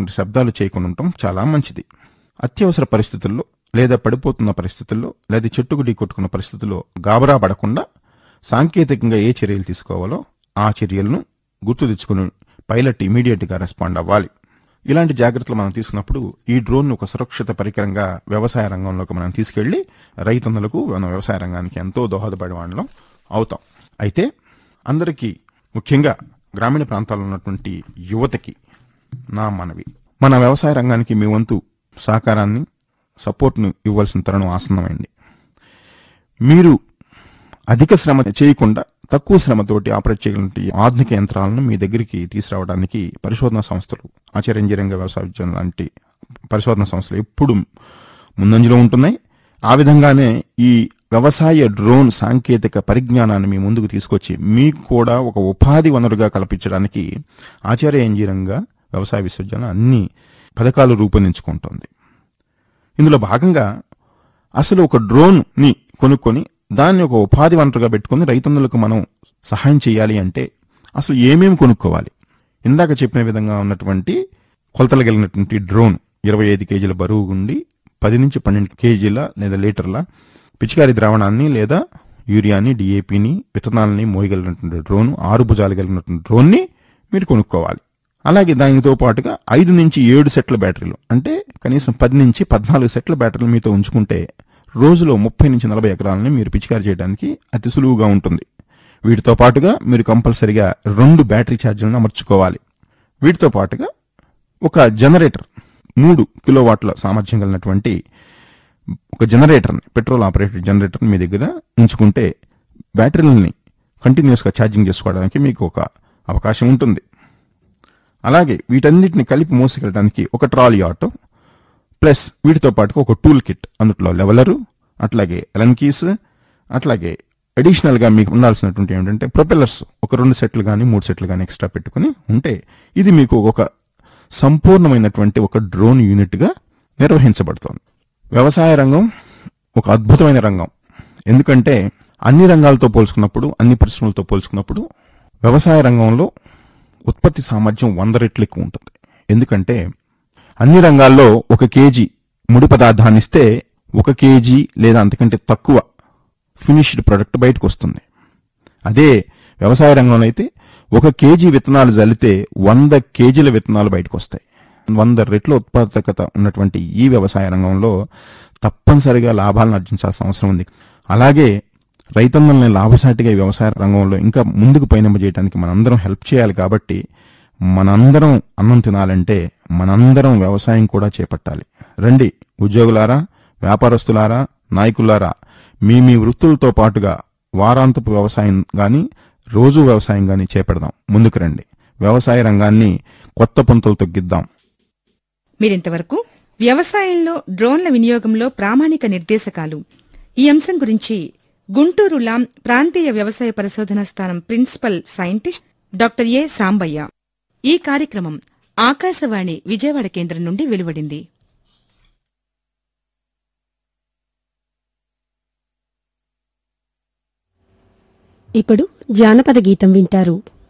అత్యవసరమైనటువంటి శబ్దాలు చేయకుండా ఉండటం చాలా మంచిది అత్యవసర పరిస్థితుల్లో లేదా పడిపోతున్న పరిస్థితుల్లో లేదా చెట్టుకు ఢీకొట్టుకున్న పరిస్థితుల్లో గాబరా పడకుండా సాంకేతికంగా ఏ చర్యలు తీసుకోవాలో ఆ చర్యలను గుర్తు తెచ్చుకుని పైలట్ ఇమీడియట్ గా రెస్పాండ్ అవ్వాలి ఇలాంటి జాగ్రత్తలు మనం తీసుకున్నప్పుడు ఈ డ్రోన్ ఒక సురక్షిత పరికరంగా వ్యవసాయ రంగంలోకి మనం తీసుకెళ్లి రైతన్నులకు మన వ్యవసాయ రంగానికి ఎంతో దోహదపడే వాళ్ళం అవుతాం అయితే అందరికీ ముఖ్యంగా గ్రామీణ ప్రాంతాల్లో ఉన్నటువంటి యువతకి నా మనవి మన వ్యవసాయ రంగానికి మీ వంతు సహకారాన్ని సపోర్ట్ను ఇవ్వాల్సిన తరుణం ఆసన్నమైంది మీరు అధిక శ్రమ చేయకుండా తక్కువ శ్రమతోటి ఆపరేట్ చేయగలిగిన ఆధునిక యంత్రాలను మీ దగ్గరికి తీసుకురావడానికి పరిశోధనా సంస్థలు ఆచార్య ఇంజనీరింగ్ వ్యవసాయ విజ్ఞానం లాంటి పరిశోధనా సంస్థలు ఎప్పుడు ముందంజలో ఉంటున్నాయి ఆ విధంగానే ఈ వ్యవసాయ డ్రోన్ సాంకేతిక పరిజ్ఞానాన్ని మీ ముందుకు తీసుకొచ్చి మీకు కూడా ఒక ఉపాధి వనరుగా కల్పించడానికి ఆచార్య ఇంజనీరింగ్ వ్యవసాయ విశ్వవిద్యాలయం అన్ని పథకాలు రూపొందించుకుంటోంది ఇందులో భాగంగా అసలు ఒక డ్రోన్ ని కొనుక్కొని దాన్ని ఒక ఉపాధి వనరుగా పెట్టుకుని రైతన్నులకు మనం సహాయం చేయాలి అంటే అసలు ఏమేమి కొనుక్కోవాలి ఇందాక చెప్పిన విధంగా ఉన్నటువంటి కొలతలు కలిగినటువంటి డ్రోన్ ఇరవై ఐదు కేజీల బరువు ఉండి పది నుంచి పన్నెండు కేజీల లేదా లీటర్ల పిచికారి ద్రావణాన్ని లేదా యూరియాని డిఏపిని విత్తనాలని మోయగలిగినటువంటి డ్రోన్ ఆరు భుజాలు కలిగినటువంటి డ్రోన్ని మీరు కొనుక్కోవాలి అలాగే దానితో పాటుగా ఐదు నుంచి ఏడు సెట్ల బ్యాటరీలు అంటే కనీసం పది నుంచి పద్నాలుగు సెట్ల బ్యాటరీలు మీతో ఉంచుకుంటే రోజులో ముప్పై నుంచి నలభై ఎకరాలని మీరు పిచికారి చేయడానికి అతి సులువుగా ఉంటుంది వీటితో పాటుగా మీరు కంపల్సరిగా రెండు బ్యాటరీ ఛార్జీలను అమర్చుకోవాలి వీటితో పాటుగా ఒక జనరేటర్ మూడు కిలోవాట్ల సామర్థ్యం కలిగినటువంటి ఒక జనరేటర్ని పెట్రోల్ ఆపరేటెడ్ జనరేటర్ మీ దగ్గర ఉంచుకుంటే బ్యాటరీలని కంటిన్యూస్ గా ఛార్జింగ్ చేసుకోవడానికి మీకు ఒక అవకాశం ఉంటుంది అలాగే వీటన్నిటిని కలిపి మోసుకెళ్ళడానికి ఒక ట్రాలీ ఆటో ప్లస్ వీటితో పాటు ఒక టూల్ కిట్ అందులో లెవలరు అట్లాగే ఎలన్ కీస్ అట్లాగే అడిషనల్ గా మీకు ఉండాల్సినటువంటి ఏంటంటే ప్రొపెల్లర్స్ ఒక రెండు సెట్లు కానీ మూడు సెట్లు కానీ ఎక్స్ట్రా పెట్టుకుని ఉంటే ఇది మీకు ఒక సంపూర్ణమైనటువంటి ఒక డ్రోన్ యూనిట్ గా నిర్వహించబడుతోంది వ్యవసాయ రంగం ఒక అద్భుతమైన రంగం ఎందుకంటే అన్ని రంగాలతో పోల్చుకున్నప్పుడు అన్ని పరిశ్రమలతో పోల్చుకున్నప్పుడు వ్యవసాయ రంగంలో ఉత్పత్తి సామర్థ్యం వంద రెట్లు ఎక్కువ ఉంటుంది ఎందుకంటే అన్ని రంగాల్లో ఒక కేజీ ముడి పదార్థాన్ని ఇస్తే ఒక కేజీ లేదా అంతకంటే తక్కువ ఫినిష్డ్ ప్రొడక్ట్ బయటకు వస్తుంది అదే వ్యవసాయ రంగంలో అయితే ఒక కేజీ విత్తనాలు జల్లితే వంద కేజీల విత్తనాలు బయటకు వస్తాయి వంద రెట్ల ఉత్పాదకత ఉన్నటువంటి ఈ వ్యవసాయ రంగంలో తప్పనిసరిగా లాభాలను ఆర్జించాల్సిన అవసరం ఉంది అలాగే రైతన్నల్ని లాభసాటిగా ఈ వ్యవసాయ రంగంలో ఇంకా ముందుకు పయనింపజేయడానికి మనందరం హెల్ప్ చేయాలి కాబట్టి మనందరం అన్నం తినాలంటే మనందరం వ్యవసాయం కూడా చేపట్టాలి రండి ఉద్యోగులారా వ్యాపారస్తులారా నాయకులారా మీ మీ వృత్తులతో పాటుగా వారాంతపు వ్యవసాయం గాని రోజు వ్యవసాయం గాని చేపడదాం ముందుకు రండి వ్యవసాయ రంగాన్ని కొత్త పుంతలు తొగ్గిద్దాం మీరింతవరకు వ్యవసాయంలో డ్రోన్ల వినియోగంలో ప్రామాణిక నిర్దేశకాలు ఈ అంశం గురించి గుంటూరు లాం ప్రాంతీయ వ్యవసాయ పరిశోధన స్థానం principal scientist doctor A Sambaiah ఈ కార్యక్రమం ఆకాశవాణి విజయవాడ కేంద్రం నుండి వెలువడింది ఇప్పుడు జానపద గీతం వింటారు